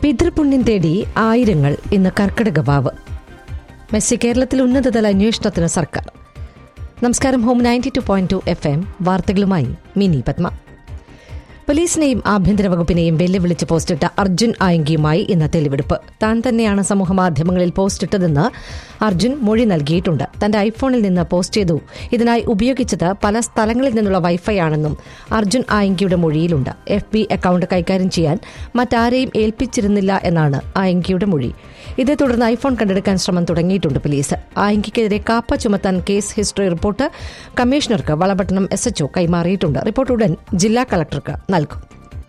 പിതൃപുണ്യം തേടി ആയിരങ്ങൾ ഇന്ന് കർക്കിടക വാവ് മെസ്സി കേരളത്തിൽ ഉന്നതതല അന്വേഷണത്തിന് സർക്കാർ നമസ്കാരം home ninety two point two F M വാർത്തകളുമായി മിനി പത്മ പോലീസിനെയും ആഭ്യന്തര വകുപ്പിനെയും വെല്ലുവിളിച്ച് പോസ്റ്റിട്ട അർജുൻ ആയങ്കിയുമായി ഇന്ന് തെളിവെടുപ്പ് താൻ തന്നെയാണ് സമൂഹമാധ്യമങ്ങളിൽ പോസ്റ്റിട്ടതെന്ന് അർജുൻ മൊഴി നൽകിയിട്ടുണ്ട് തന്റെ ഐഫോണിൽ നിന്ന് പോസ്റ്റ് ചെയ്തു ഇതിനായി ഉപയോഗിച്ചത് പല സ്ഥലങ്ങളിൽ നിന്നുള്ള വൈഫൈ ആണെന്നും അർജുൻ ആയങ്കിയുടെ മൊഴിയിലുണ്ട് എഫ് ബി അക്കൌണ്ട് കൈകാര്യം ചെയ്യാൻ മറ്റാരെയും ഏൽപ്പിച്ചിരുന്നില്ല എന്നാണ് ആയങ്കിയുടെ മൊഴി ഇതേ തുടർന്ന് ഐഫോൺ കണ്ടെടുക്കാൻ ശ്രമം തുടങ്ങിയിട്ടുണ്ട് പോലീസ് ആയങ്കിക്കെതിരെ കാപ്പ ചുമത്താൻ കേസ് ഹിസ്റ്ററി റിപ്പോർട്ട് കമ്മീഷണർക്ക് വളപട്ടണം എസ് എച്ച്ഒ കൈമാറിയിട്ടുണ്ട് റിപ്പോർട്ട് ഉടൻ ജില്ലാ കളക്ടർക്ക് നൽകും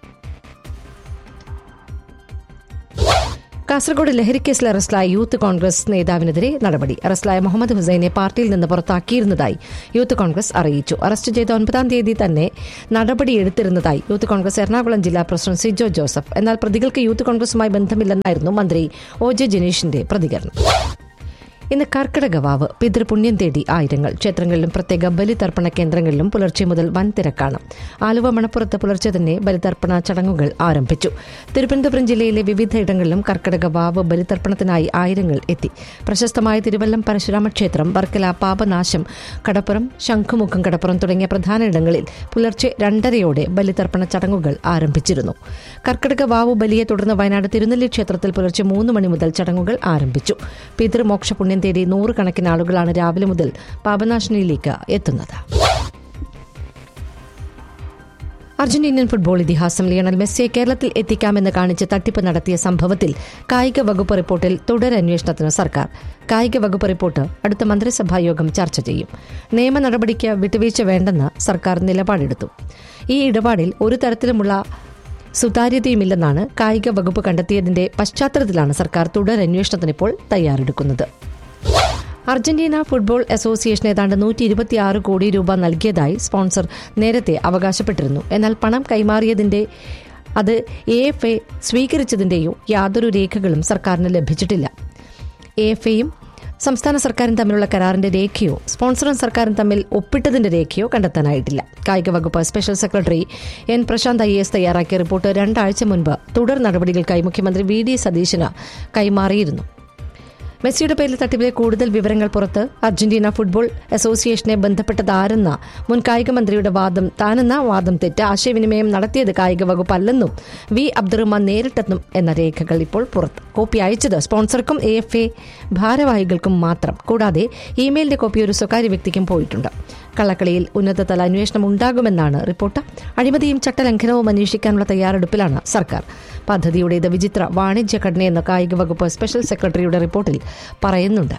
കാസർഗോഡ് ലഹരിക്കേസിൽ അറസ്റ്റിലായ യൂത്ത് കോൺഗ്രസ് നേതാവിനെതിരെ നടപടി അറസ്റ്റിലായ മുഹമ്മദ് ഹുസൈനെ പാർട്ടിയിൽ നിന്ന് പുറത്താക്കിയിരുന്നതായി യൂത്ത് കോൺഗ്രസ് അറിയിച്ചു അറസ്റ്റ് ചെയ്ത ഒൻപതാം തീയതി തന്നെ നടപടിയെടുത്തിരുന്നതായി യൂത്ത് കോൺഗ്രസ് എറണാകുളം ജില്ലാ പ്രസിഡന്റ് സിജോ ജോസഫ് എന്നാൽ പ്രതികൾക്ക് യൂത്ത് കോൺഗ്രസുമായി ബന്ധമില്ലെന്നായിരുന്നു മന്ത്രി ഒ ജെ ജനീഷിന്റെ പ്രതികരണം ഇന്ന് കർക്കിടക വാവ് പിതൃപുണ്യം തേടി ആയിരങ്ങൾ ക്ഷേത്രങ്ങളിലും പ്രത്യേക ബലിതർപ്പണ കേന്ദ്രങ്ങളിലും പുലർച്ചെ മുതൽ വൻ തിരക്കാണ് ആലുവ മണപ്പുറത്ത് പുലർച്ചെ തന്നെ ബലിതർപ്പണ ചടങ്ങുകൾ ആരംഭിച്ചു തിരുവനന്തപുരം ജില്ലയിലെ വിവിധയിടങ്ങളിലും കർക്കിടക വാവ് ബലിതർപ്പണത്തിനായി ആയിരങ്ങൾ എത്തി പ്രശസ്തമായ തിരുവല്ലം പരശുരാമ ക്ഷേത്രം വർക്കല പാപനാശം കടപ്പുറം ശംഖുമുഖം കടപ്പുറം തുടങ്ങിയ പ്രധാന ഇടങ്ങളിൽ പുലർച്ചെ രണ്ടരയോടെ ബലിതർപ്പണ ചടങ്ങുകൾ ആരംഭിച്ചിരുന്നു കർക്കിടക വാവു ബലിയെ തുടർന്ന് വയനാട് തിരുനെല്ലി ക്ഷേത്രത്തിൽ പുലർച്ചെ മൂന്ന് മണി മുതൽ ചടങ്ങുകൾ ആരംഭിച്ചു പിതൃമോക്ഷ പുണ്യം തേടി നൂറുകണക്കിന് ആളുകളാണ് രാവിലെ മുതൽ പാപനാശിനിയിലേക്ക് എത്തുന്നത് അർജന്റീനിയൻ ഫുട്ബോൾ ഇതിഹാസം ലിയണൽ മെസ്സിയെ കേരളത്തിൽ എത്തിക്കാമെന്ന് കാണിച്ച് തട്ടിപ്പ് നടത്തിയ സംഭവത്തിൽ കായിക വകുപ്പ് റിപ്പോർട്ടിൽ തുടരന്വേഷണത്തിന് സർക്കാർ കായിക വകുപ്പ് റിപ്പോർട്ട് അടുത്ത മന്ത്രിസഭാ യോഗം ചർച്ച ചെയ്യും നിയമ നടപടിക്ക് വിട്ടുവീഴ്ച വേണ്ടെന്ന് സർക്കാർ നിലപാടെടുത്തു ഈ ഇടപാടിൽ ഒരു തരത്തിലുമുള്ള സുതാര്യതയുമില്ലെന്നാണ് കായിക വകുപ്പ് കണ്ടെത്തിയതിന്റെ പശ്ചാത്തലത്തിലാണ് സർക്കാർ തുടരന്വേഷണത്തിന് ഇപ്പോൾ തയ്യാറെടുക്കുന്നത് അർജന്റീന ഫുട്ബോൾ അസോസിയേഷൻ ഏതാണ്ട് നൂറ്റി ഇരുപത്തിയാറ് കോടി രൂപ നൽകിയതായി സ്പോൺസർ നേരത്തെ അവകാശപ്പെട്ടിരുന്നു എന്നാൽ പണം കൈമാറിയതിന്റെ അത് എ എഫ് എ സ്വീകരിച്ചതിന്റെയോ യാതൊരു രേഖകളും സർക്കാരിന് ലഭിച്ചിട്ടില്ല എ എഫ് എയും സംസ്ഥാന സർക്കാരും തമ്മിലുള്ള കരാറിന്റെ രേഖയോ സ്പോൺസറും സർക്കാരും തമ്മിൽ ഒപ്പിട്ടതിന്റെ രേഖയോ കണ്ടെത്താനായിട്ടില്ല കായിക വകുപ്പ് special secretary N Prashanth I S തയ്യാറാക്കിയ റിപ്പോർട്ട് രണ്ടാഴ്ച മുൻപ് തുടർ നടപടികൾക്കായി മുഖ്യമന്ത്രി വി ഡി സതീശന് കൈമാറിയിരുന്നു മെസ്സിയുടെ പേരിൽ തട്ടിപ്പിലെ കൂടുതൽ വിവരങ്ങൾ പുറത്ത് അർജന്റീന ഫുട്ബോൾ അസോസിയേഷനെ ബന്ധപ്പെട്ടതാരെന്ന മുൻ കായിക മന്ത്രിയുടെ വാദം താനെന്ന വാദം തെറ്റ് ആശയവിനിമയം നടത്തിയത് കായിക വകുപ്പ് അല്ലെന്നും വി അബ്ദുറഹ്മാൻ നേരിട്ടെന്നും എന്ന രേഖകൾ ഇപ്പോൾ പുറത്ത് കോപ്പി അയച്ചത് സ്പോൺസർക്കും എ എഫ് എ ഭാരവാഹികൾക്കും മാത്രം കൂടാതെ ഇമെയിലിന്റെ കോപ്പി ഒരു സ്വകാര്യ വ്യക്തിക്കും പോയിട്ടുണ്ട് കള്ളക്കളിയിൽ ഉന്നതതല അന്വേഷണം ഉണ്ടാകുമെന്നാണ് റിപ്പോർട്ട് അഴിമതിയും ചട്ടലംഘനവും അന്വേഷിക്കാനുള്ള തയ്യാറെടുപ്പിലാണ് സർക്കാർ പദ്ധതിയുടേത് വിചിത്ര വാണിജ്യ ഘടനയെന്ന് കായിക വകുപ്പ് സ്പെഷ്യൽ സെക്രട്ടറിയുടെ റിപ്പോർട്ടിൽ പറയുന്നുണ്ട്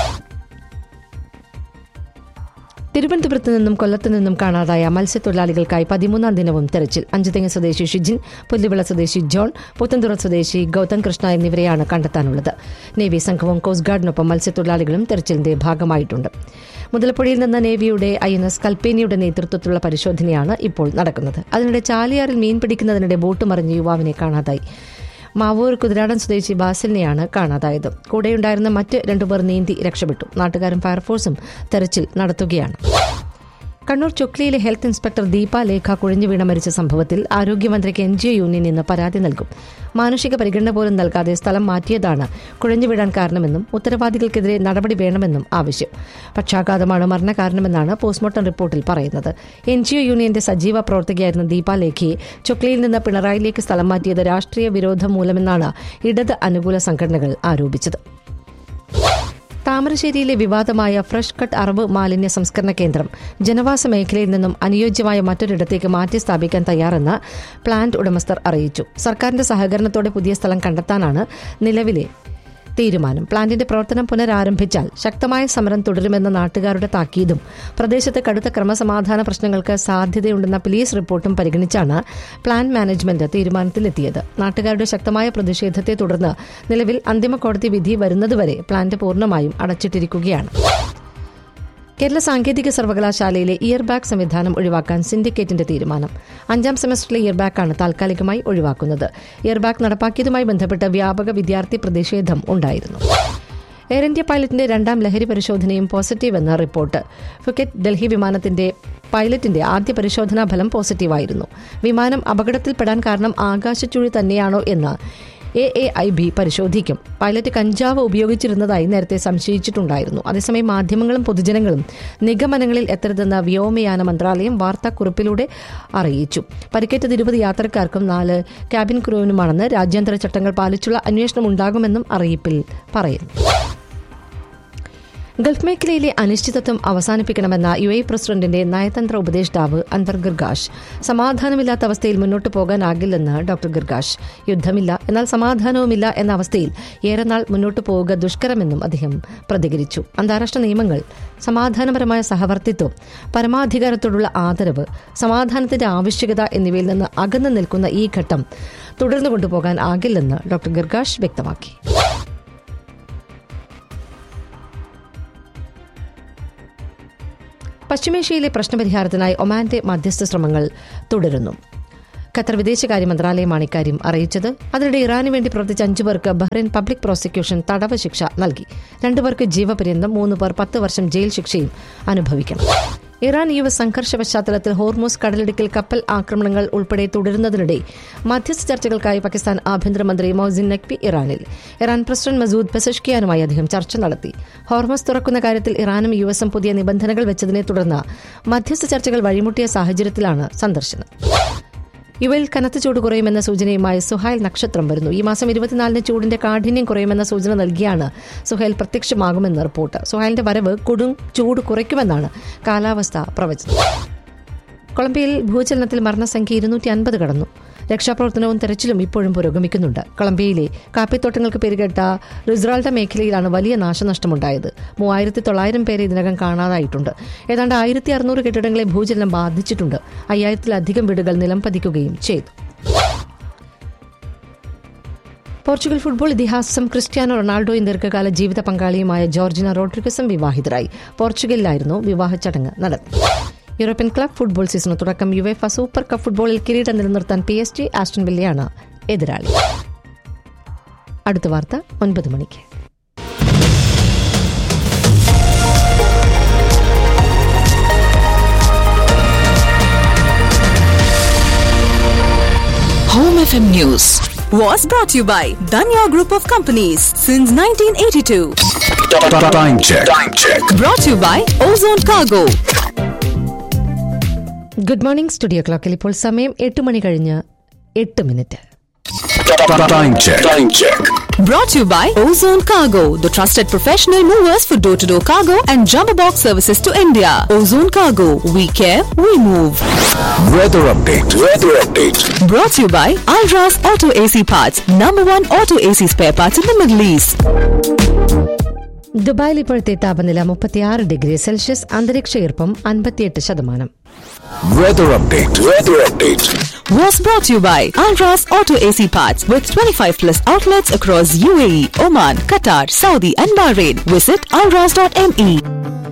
തിരുവനന്തപുരത്ത് നിന്നും കൊല്ലത്ത് നിന്നും കാണാതായ മത്സ്യത്തൊഴിലാളികൾക്കായി പതിമൂന്നാം ദിനവും തെരച്ചിൽ അഞ്ചുതെങ്ങ് സ്വദേശി ഷിജിൻ പുല്ലുവിള സ്വദേശി ജോൺ പുത്തൻതുറ സ്വദേശി ഗൗതം കൃഷ്ണ എന്നിവരെയാണ് കണ്ടെത്താനുള്ളത് നേവി സംഘവും കോസ്റ്റ് ഗാർഡിനൊപ്പം മത്സ്യത്തൊഴിലാളികളും തെരച്ചിലിന്റെ ഭാഗമായിട്ടുണ്ട് മുതലപ്പുഴയിൽ നിന്ന് നേവിയുടെ ഐ എൻ എസ് കൽപ്പേനിയുടെ നേതൃത്വത്തിലുള്ള പരിശോധനയാണ് ഇപ്പോൾ നടക്കുന്നത് അതിനിടെ ചാലിയാറിൽ മീൻ പിടിക്കുന്നതിനിടെ ബോട്ട് മറിഞ്ഞ യുവാവിനെ കാണാതായി മാവൂർ കുതിരാടൻ സ്വദേശി ബാസിലിനെയാണ് കാണാതായത് കൂടെയുണ്ടായിരുന്ന മറ്റ് രണ്ടുപേർ നീന്തി രക്ഷപ്പെട്ടു നാട്ടുകാരും ഫയർഫോഴ്സും തെരച്ചിൽ നടത്തുകയാണ് കണ്ണൂർ ചുക്ലിയിലെ ഹെൽത്ത് ഇൻസ്പെക്ടർ ദീപ ലേഖ കുഴഞ്ഞു വീണ മരിച്ച സംഭവത്തിൽ ആരോഗ്യമന്ത്രിക്ക് എൻ ജി ഒ യൂണിയൻ ഇന്ന് പരാതി നൽകും മാനുഷിക പരിഗണന പോലും നൽകാതെ സ്ഥലം മാറ്റിയതാണ് കുഴഞ്ഞു വീഴാൻ കാരണമെന്നും ഉത്തരവാദികൾക്കെതിരെ നടപടി വേണമെന്നും ആവശ്യം പക്ഷാഘാതമാണ് മരണകാരണമെന്നാണ് പോസ്റ്റ്മോർട്ടം റിപ്പോർട്ടിൽ പറയുന്നത് എൻ ജി ഒ യൂണിയന്റെ സജീവ പ്രവർത്തകയായിരുന്ന ദീപ ലേഖയെ ചുക്ലിയിൽ നിന്ന് പിണറായിലേക്ക് സ്ഥലം മാറ്റിയത് രാഷ്ട്രീയ വിരോധം മൂലമെന്നാണ് ഇടത് അനുകൂല സംഘടനകൾ ആരോപിച്ചത് താമരശ്ശേരിയിലെ വിവാദമായ ഫ്രഷ് കട്ട് അറബ് മാലിന്യ സംസ്കരണ കേന്ദ്രം ജനവാസ മേഖലയിൽ നിന്നും അനുയോജ്യമായ മറ്റൊരിടത്തേക്ക് മാറ്റി സ്ഥാപിക്കാൻ തയ്യാറെന്ന് പ്ലാന്റ് ഉടമസ്ഥർ അറിയിച്ചു സർക്കാരിന്റെ സഹകരണത്തോടെ പുതിയ സ്ഥലം കണ്ടെത്താനാണ് നിലവിലെ തീരുമാനം പ്ലാന്റിന്റെ പ്രവർത്തനം പുനരാരംഭിച്ചാൽ ശക്തമായ സമരം തുടരുമെന്ന നാട്ടുകാരുടെ താക്കീതും പ്രദേശത്ത് കടുത്ത ക്രമസമാധാന പ്രശ്നങ്ങൾക്ക് സാധ്യതയുണ്ടെന്ന പോലീസ് റിപ്പോർട്ടും പരിഗണിച്ചാണ് പ്ലാൻ മാനേജ്മെന്റ് തീരുമാനത്തിലെത്തിയത് നാട്ടുകാരുടെ ശക്തമായ പ്രതിഷേധത്തെ തുടർന്ന് നിലവിൽ അന്തിമ കോടതി വിധി വരുന്നതുവരെ പ്ലാന്റ് പൂർണ്ണമായും അടച്ചിട്ടിരിക്കുകയാണ് കേരള സാങ്കേതിക സർവകലാശാലയിലെ ഇയർ ബാഗ് സംവിധാനം ഒഴിവാക്കാൻ സിൻഡിക്കേറ്റിന്റെ തീരുമാനം അഞ്ചാം സെമസ്റ്ററിലെ ഇയർ ബാഗാണ് താൽക്കാലികമായി ഒഴിവാക്കുന്നത് ഇയർ ബാഗ് നടപ്പാക്കിയതുമായി ബന്ധപ്പെട്ട് വ്യാപക വിദ്യാർത്ഥി പ്രതിഷേധം ഉണ്ടായിരുന്നു എയർ ഇന്ത്യ പൈലറ്റിന്റെ രണ്ടാം ലഹരി പരിശോധനയും പോസിറ്റീവ് എന്ന റിപ്പോർട്ട് ഫുക്കറ്റ് ഡൽഹി വിമാനത്തിന്റെ പൈലറ്റിന്റെ ആദ്യ പരിശോധനാ ഫലം പോസിറ്റീവായിരുന്നു വിമാനം അപകടത്തിൽപ്പെടാൻ കാരണം ആകാശച്ചുഴി തന്നെയാണോ എന്ന് എ എ ഐ ബി പരിശോധിക്കും പൈലറ്റ് കഞ്ചാവ് ഉപയോഗിച്ചിരുന്നതായി നേരത്തെ സംശയിച്ചിട്ടുണ്ടായിരുന്നു അതേസമയം മാധ്യമങ്ങളും പൊതുജനങ്ങളും നിഗമനങ്ങളിൽ എത്തരുതെന്ന് വ്യോമയാന മന്ത്രാലയം വാർത്താക്കുറിപ്പിലൂടെ അറിയിച്ചു പരിക്കേറ്റത് ഇരുപത് യാത്രക്കാർക്കും നാല് ക്യാബിൻ ക്രൂവിനുമാണെന്ന് രാജ്യാന്തര ചട്ടങ്ങൾ പാലിച്ചുള്ള അന്വേഷണം ഉണ്ടാകുമെന്നും അറിയിപ്പിൽ പറയുന്നു ഗൾഫ് മേഖലയിലെ അനിശ്ചിതത്വം അവസാനിപ്പിക്കണമെന്ന യു എ പ്രസിഡന്റിന്റെ നയതന്ത്ര ഉപദേഷ്ടാവ് അൻവർ ഗിർഗാഷ് സമാധാനമില്ലാത്ത അവസ്ഥയിൽ മുന്നോട്ട് പോകാനാകില്ലെന്ന് ഡോക്ടർ ഗിർഗാഷ് യുദ്ധമില്ല എന്നാൽ സമാധാനവുമില്ല എന്ന അവസ്ഥയിൽ ഏറെ നാൾ മുന്നോട്ട് പോവുക ദുഷ്കരമെന്നും അദ്ദേഹം പ്രതികരിച്ചു അന്താരാഷ്ട്ര നിയമങ്ങൾ സമാധാനപരമായ സഹവർത്തിത്വം പരമാധികാരത്തോടുള്ള ആദരവ് സമാധാനത്തിന്റെ ആവശ്യകത എന്നിവയിൽ നിന്ന് അകന്നു നിൽക്കുന്ന ഈ ഘട്ടം തുടർന്നു കൊണ്ടുപോകാൻ ആകില്ലെന്ന് ഡോക്ടർ ഗിർഗാഷ് വ്യക്തമാക്കി പശ്ചിമേഷ്യയിലെ പ്രശ്നപരിഹാരത്തിനായി ഒമാന്റെ മധ്യസ്ഥ ശ്രമങ്ങൾ തുടരുന്നു ഖത്തർ വിദേശകാര്യ മന്ത്രാലയമാണ് ഇക്കാര്യം അറിയിച്ചത് അതിനിടെ ഇറാനു വേണ്ടി പ്രവർത്തിച്ച അഞ്ചു പേർക്ക് ബഹ്റൈൻ പബ്ലിക് പ്രോസിക്യൂഷൻ തടവ് ശിക്ഷ നൽകി രണ്ടുപേർക്ക് ജീവപര്യന്തം മൂന്ന് പേർ പത്ത് വർഷം ജയിൽ ശിക്ഷയും അനുഭവിക്കണം ഇറാൻ യു എസ് സംഘർഷ പശ്ചാത്തലത്തിൽ ഹോർമോസ് കടലിടുക്കിൽ കപ്പൽ ആക്രമണങ്ങൾ ഉൾപ്പെടെ തുടരുന്നതിനിടെ മധ്യസ്ഥ ചർച്ചകൾക്കായി പാകിസ്ഥാൻ ആഭ്യന്തരമന്ത്രി മൊഹസിൻ നഖ്വി ഇറാനിൽ ഇറാൻ പ്രസിഡന്റ് മസൂദ് പെസഷ്കിയാനുമായി അദ്ദേഹം ചർച്ച നടത്തി ഹോർമോസ് തുറക്കുന്ന കാര്യത്തിൽ ഇറാനും യു എസും പുതിയ നിബന്ധനകൾ വെച്ചതിനെ തുടർന്ന് മധ്യസ്ഥ ചർച്ചകൾ വഴിമുട്ടിയ സാഹചര്യത്തിലാണ് സന്ദർശനം യുവയിൽ കനത്ത ചൂട് കുറയുമെന്ന സൂചനയുമായി സുഹൈൽ നക്ഷത്രം വരുന്നു ഈ മാസം ഇരുപത്തിനാലിന് ചൂടിന്റെ കാഠിന്യം കുറയുമെന്ന സൂചന നൽകിയാണ് സുഹൈൽ പ്രത്യക്ഷമാകുമെന്ന് റിപ്പോർട്ട് സുഹൈലിന്റെ വരവ് കൊടും ചൂട് കുറയ്ക്കുമെന്നാണ് കാലാവസ്ഥ പ്രവചനം കൊളംബിയയിൽ ഭൂചലനത്തിൽ മരണസംഖ്യ ഇരുന്നൂറ്റി അൻപത് കടന്നു രക്ഷാപ്രവർത്തനവും തെരച്ചിലും ഇപ്പോഴും പുരോഗമിക്കുന്നുണ്ട് കൊളംബിയയിലെ കാപ്പിത്തോട്ടങ്ങൾക്ക് പേരുകേട്ട റിസ്രാൾഡ മേഖലയിലാണ് വലിയ നാശനഷ്ടമുണ്ടായത് മൂവായിരത്തി തൊള്ളായിരം പേരെ ഇതിനകം കാണാതായിട്ടുണ്ട് ഏതാണ്ട് ആയിരത്തി അറുന്നൂറ് കെട്ടിടങ്ങളെ ഭൂചലനം ബാധിച്ചിട്ടുണ്ട് അയ്യായിരത്തിലധികം വീടുകൾ നിലം പതിക്കുകയും ചെയ്തു പോർച്ചുഗൽ ഫുട്ബോൾ ഇതിഹാസം ക്രിസ്ത്യാനോ റൊണാൾഡോയും ദീർഘകാല ജീവിത പങ്കാളിയുമായ ജോർജിന റോഡ്രിഗസും വിവാഹിതരായി പോർച്ചുഗലിലായിരുന്നു വിവാഹ ചടങ്ങ് നടന്നത് യൂറോപ്യൻ ക്ലബ് ഫുട്ബോൾ സീസണ് തുടക്കം യുവേഫ സൂപ്പർ കപ്പ് ഫുട്ബോളിൽ കിരീടം നിലനിർത്താൻ പി എസ് ജി ആസ്റ്റൺ വില്ലയാണ് എതിരാളി അടുത്ത വാർത്ത ഒൻപത് മണിക്ക് Home FM News was brought to you by Danya Group of Companies since 1982. Time check. Time check. Brought to you by Ozone Cargo. Good morning studio ക്ലോക്കിൽ ഇപ്പോൾ സമയം എട്ട് മണി കഴിഞ്ഞ് എട്ട് minute Time check. Time check. Brought to you by Ozone Cargo, the trusted professional movers for door to door cargo and jumbo box services to India. Ozone Cargo, we care, we move. Weather update. Weather update. Brought to you by Alras Auto AC Parts, number one auto AC spare parts in the Middle East. ദുബായിൽ ഇപ്പോഴത്തെ താപനില മുപ്പത്തിയാറ് degree Celsius അന്തരീക്ഷ ഈർപ്പം അൻപത്തിയെട്ട് ശതമാനം Weather update. Weather update. was brought to you by Alras Auto AC Parts with 25 plus outlets across UAE, Oman, Qatar, Saudi and Bahrain. Visit alras.me.